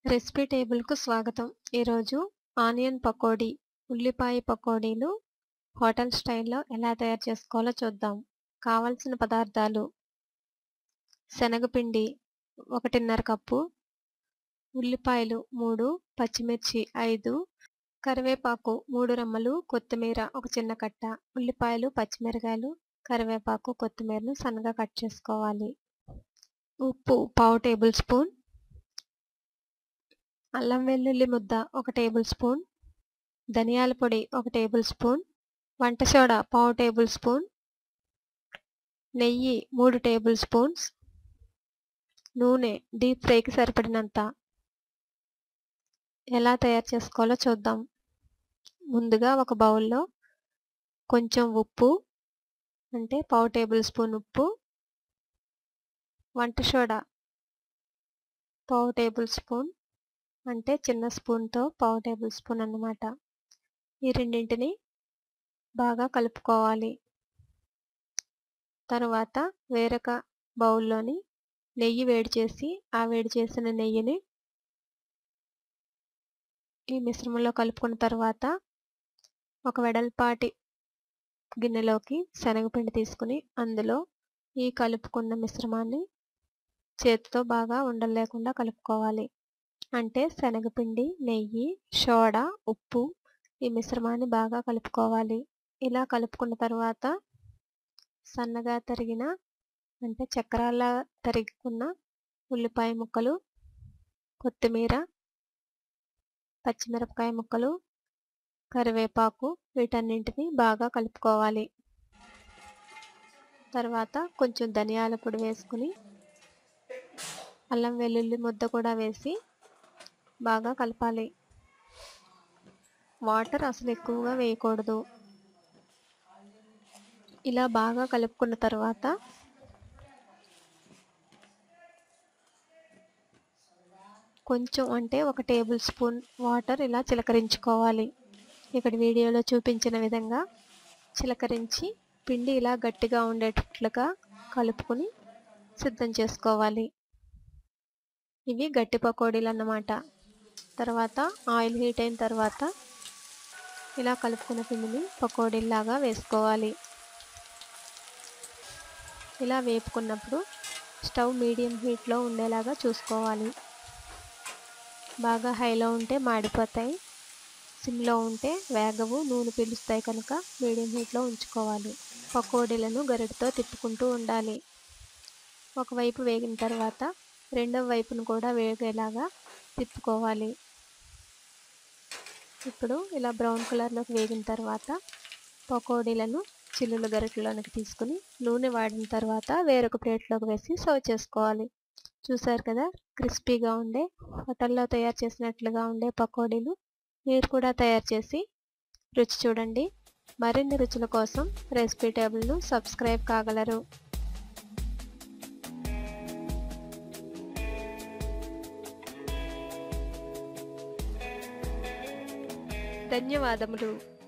recipe టేబుల్కు స్వాగతం ఈరోజు onion pakodi ఉల్లిపాయ పకోడీలు హోటల్ స్టైల్లో ఎలా తయారు చేసుకోవాలో చూద్దాం కావలసిన పదార్థాలు శనగపిండి ఒకటిన్నర కప్పు ఉల్లిపాయలు మూడు పచ్చిమిర్చి ఐదు కరివేపాకు మూడు రెమ్మలు కొత్తిమీర ఒక చిన్న కట్ట ఉల్లిపాయలు పచ్చిమిరకాయలు కరివేపాకు కొత్తిమీరను సన్నగా కట్ చేసుకోవాలి ఉప్పు పావు టేబుల్ స్పూన్ అల్లం వెల్లుల్లి ముద్ద ఒక టేబుల్ స్పూన్ ధనియాల పొడి ఒక టేబుల్ స్పూన్ వంట సోడా పావు టేబుల్ స్పూన్ నెయ్యి మూడు టేబుల్ స్పూన్స్ నూనె డీప్ ఫ్రైకి సరిపడినంత ఎలా తయారు చేసుకోవాలో చూద్దాం ముందుగా ఒక బౌల్లో కొంచెం ఉప్పు అంటే పావు టేబుల్ స్పూన్ ఉప్పు వంట సోడా పావు టేబుల్ స్పూన్ అంటే చిన్న స్పూన్తో పావు టేబుల్ స్పూన్ అన్నమాట ఈ రెండింటిని బాగా కలుపుకోవాలి తర్వాత వేరొక బౌల్లోని నెయ్యి వేడి చేసి ఆ వేడి చేసిన నెయ్యిని ఈ మిశ్రమంలో కలుపుకున్న తర్వాత ఒక వెడల్పాటి గిన్నెలోకి శనగపిండి తీసుకుని అందులో ఈ కలుపుకున్న మిశ్రమాన్ని చేతితో బాగా ఉండలు లేకుండా కలుపుకోవాలి అంటే శనగపిండి నెయ్యి సోడా ఉప్పు ఈ మిశ్రమాన్ని బాగా కలుపుకోవాలి ఇలా కలుపుకున్న తర్వాత సన్నగా తరిగిన అంటే చక్రాల తరుగుకున్న ఉల్లిపాయ ముక్కలు కొత్తిమీర పచ్చిమిరపకాయ ముక్కలు కరివేపాకు వీటన్నింటిని బాగా కలుపుకోవాలి తర్వాత కొంచెం ధనియాల పొడి వేసుకుని అల్లం వెల్లుల్లి ముద్ద కూడా వేసి బాగా కలపాలి వాటర్ అసలు ఎక్కువగా వేయకూడదు ఇలా బాగా కలుపుకున్న తర్వాత కొంచెం అంటే ఒక టేబుల్ స్పూన్ వాటర్ ఇలా చిలకరించుకోవాలి ఇక్కడ వీడియోలో చూపించిన విధంగా చిలకరించి పిండి ఇలా గట్టిగా ఉండేటట్లుగా కలుపుకొని సిద్ధం చేసుకోవాలి ఇవి గట్టి పకోడీలు అన్నమాట తర్వాత ఆయిల్ హీట్ అయిన తర్వాత ఇలా కలుపుకున్న పిండిని పకోడీలాగా వేసుకోవాలి ఇలా వేపుకున్నప్పుడు స్టవ్ మీడియం హీట్లో ఉండేలాగా చూసుకోవాలి బాగా హైలో ఉంటే మాడిపోతాయి సిమ్లో ఉంటే వేగవు నూనె పీలుస్తాయి కనుక మీడియం హీట్లో ఉంచుకోవాలి పకోడీలను గరిటతో తిప్పుకుంటూ ఉండాలి ఒకవైపు వేగిన తర్వాత రెండవ వైపును కూడా వేగేలాగా తిప్పుకోవాలి ఇప్పుడు ఇలా బ్రౌన్ కలర్లోకి వేగిన తర్వాత పకోడీలను చిల్లుల గరిటెలోనికి తీసుకుని నూనె వాడిన తర్వాత వేరొక ప్లేట్లోకి వేసి సర్వ్ చేసుకోవాలి చూసారు కదా క్రిస్పీగా ఉండే హోటల్లో తయారు చేసినట్లుగా ఉండే పకోడీలు మీరు కూడా తయారు చేసి రుచి చూడండి మరిన్ని రుచుల కోసం రెసిపీ టేబుల్ను సబ్స్క్రైబ్ కాగలరు ధన్యవాదములు